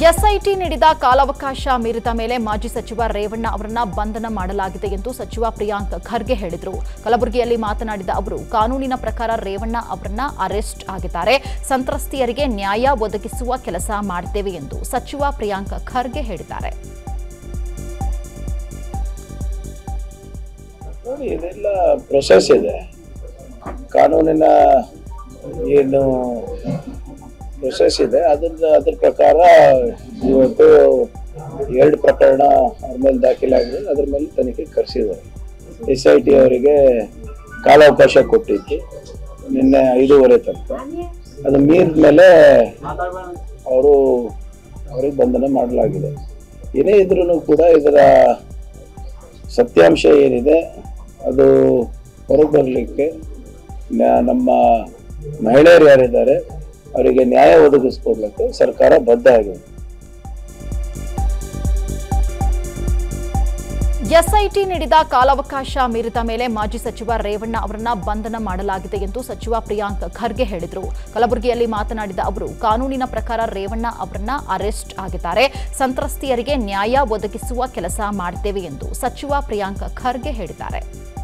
SIT ನೀಡಿದ ಕಾಲಾವಕಾಶ ಮೀರಿದ ಮೇಲೆ ಮಾಜಿ ಸಚಿವ ರೇವಣ್ಣ ಅವರನ್ನ ಬಂಧನ ಮಾಡಲಾಗಿದೆ ಎಂದು ಸಚಿವ ಪ್ರಿಯಾಂಕ್ ಖರ್ಗೆ ಹೇಳಿದರು ಕಲಬುರಗಿಯಲ್ಲಿ ಮಾತನಾಡಿದ ಅವರು ಕಾನೂನಿನ ಪ್ರಕಾರ ರೇವಣ್ಣ ಅವರನ್ನ ಅರೆಸ್ಟ್ ಆಗಿದ್ದಾರೆ ಸಂತ್ರಸ್ತೆಯರಿಗೆ ನ್ಯಾಯ ಒದಗಿಸುವ ಕೆಲಸ ಮಾಡುತ್ತೇವೆ ಎಂದು ಸಚಿವ ಪ್ರಿಯಾಂಕ್ ಖರ್ಗೆ ಹೇಳಿದ್ದಾರೆ ನೋಡಿ ಇದೆಲ್ಲ ಪ್ರೊಸೆಸ್ ಇದೆ ಕಾನೂನಿನ ಏನು ಪ್ರೊಸೆಸ್ ಇದೆ ಅದ್ರ ಅದ್ರ ಪ್ರಕಾರ ಇವತ್ತು ಎರಡು ಪ್ರಕರಣ ಅವ್ರ ಮೇಲೆ ದಾಖಲಾಗಿದೆ ಅದ್ರ ಮೇಲೆ ತನಿಖೆ ಕರೆಸಿದ್ದಾರೆ ಎಸ್ ಐ ಟಿ ಅವರಿಗೆ ಕಾಲಾವಕಾಶ ಕೊಟ್ಟಿದ್ದು ನಿನ್ನೆ ಐದೂವರೆ ತನಕ ಅದು ಮೀರಿದ ಮೇಲೆ ಅವರು ಅವ್ರಿಗೆ ಬಂಧನ ಮಾಡಲಾಗಿದೆ ಏನೇ ಇದ್ರೂ ಕೂಡ ಇದರ ಸತ್ಯಾಂಶ ಏನಿದೆ ಅದು ಹೊರಗೆ ಬರಲಿಕ್ಕೆ ನಮ್ಮ ಮಹಿಳೆಯರು ಯಾರಿದ್ದಾರೆ ಅವರಿಗೆ ನ್ಯಾಯ ಒದಗಿಸ್ಕೊಡ್ಲಿಕ್ಕೆ ಸರ್ಕಾರ ಬದ್ಧ ಆಗಿದೆ ಎಸ್ಐಟಿ ನೀಡಿದ ಕಾಲಾವಕಾಶ ಮೀರಿದ ಮೇಲೆ ಮಾಜಿ ಸಚಿವ ರೇವಣ್ಣ ಅವರನ್ನ ಬಂಧನ ಮಾಡಲಾಗಿದೆ ಎಂದು ಸಚಿವ ಪ್ರಿಯಾಂಕ್ ಖರ್ಗೆ ಹೇಳಿದರು ಕಲಬುರಗಿಯಲ್ಲಿ ಮಾತನಾಡಿದ ಅವರು ಕಾನೂನಿನ ಪ್ರಕಾರ ರೇವಣ್ಣ ಅವರನ್ನ ಅರೆಸ್ಟ್ ಆಗಿದ್ದಾರೆ ಸಂತ್ರಸ್ತೆಯರಿಗೆ ನ್ಯಾಯ ಒದಗಿಸುವ ಕೆಲಸ ಮಾಡುತ್ತೇವೆ ಎಂದು ಸಚಿವ ಪ್ರಿಯಾಂಕ್ ಖರ್ಗೆ ಹೇಳಿದ್ದಾರೆ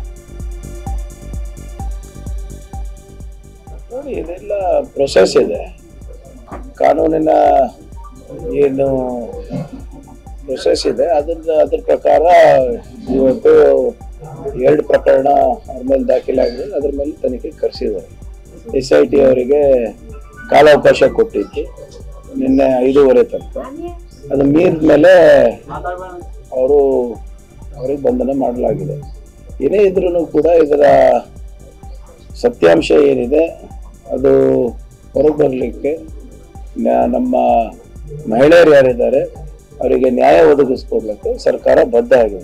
ನೋಡಿ ಇದೆಲ್ಲ ಪ್ರೊಸೆಸ್ ಇದೆ ಕಾನೂನಿನ ಏನು ಪ್ರೊಸೆಸ್ ಇದೆ ಅದ್ರ ಅದ್ರ ಪ್ರಕಾರ ಇವತ್ತು ಎರಡು ಪ್ರಕರಣ ಅವ್ರ ಮೇಲೆ ದಾಖಲಾಗಿದೆ ಅದ್ರ ಮೇಲೆ ತನಿಖೆ ಕರೆಸಿದ್ದಾರೆ ಎಸ್ ಐ ಟಿ ಅವರಿಗೆ ಕಾಲಾವಕಾಶ ಕೊಟ್ಟಿದ್ದು ನಿನ್ನೆ ಐದೂವರೆ ತನಕ ಅದು ಮೀರಿದ ಮೇಲೆ ಅವರು ಅವ್ರಿಗೆ ಬಂಧನ ಮಾಡಲಾಗಿದೆ ಏನೇ ಇದ್ರೂ ಕೂಡ ಇದರ ಸತ್ಯಾಂಶ ಏನಿದೆ ಅದು ಹೊರಗೆ ಬರಲಿಕ್ಕೆ ನಮ್ಮ ಮಹಿಳೆಯರು ಯಾರಿದ್ದಾರೆ ಅವರಿಗೆ ನ್ಯಾಯ ಒದಗಿಸ್ಕೊಡ್ಲಿಕ್ಕೆ ಸರ್ಕಾರ ಬದ್ಧ ಆಗಿದೆ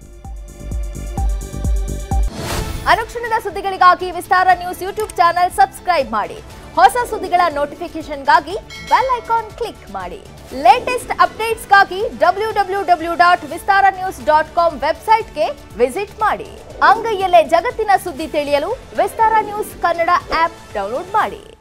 ಅನುಕ್ಷಣದ ಸುದ್ದಿಗಳಿಗಾಗಿ Vistara news YouTube channel subscribe ಮಾಡಿ ಹೊಸ ಸುದ್ದಿಗಳ ನೋಟಿಫಿಕೇಶನ್ಗಾಗಿ ಬೆಲ್ ಐಕಾನ್ ಕ್ಲಿಕ್ ಮಾಡಿ ಲೇಟೆಸ್ಟ್ ಅಪ್ಡೇಟ್ಸ್ಗಾಗಿ W W W dot Vistara news dot com ವೆಬ್ಸೈಟ್ಗೆ ವಿಸಿಟ್ ಮಾಡಿ ಅಂಗೈಯಲ್ಲೇ ಜಗತ್ತಿನ ಸುದ್ದಿ ತಿಳಿಯಲು Vistara news Kannada app download ಮಾಡಿ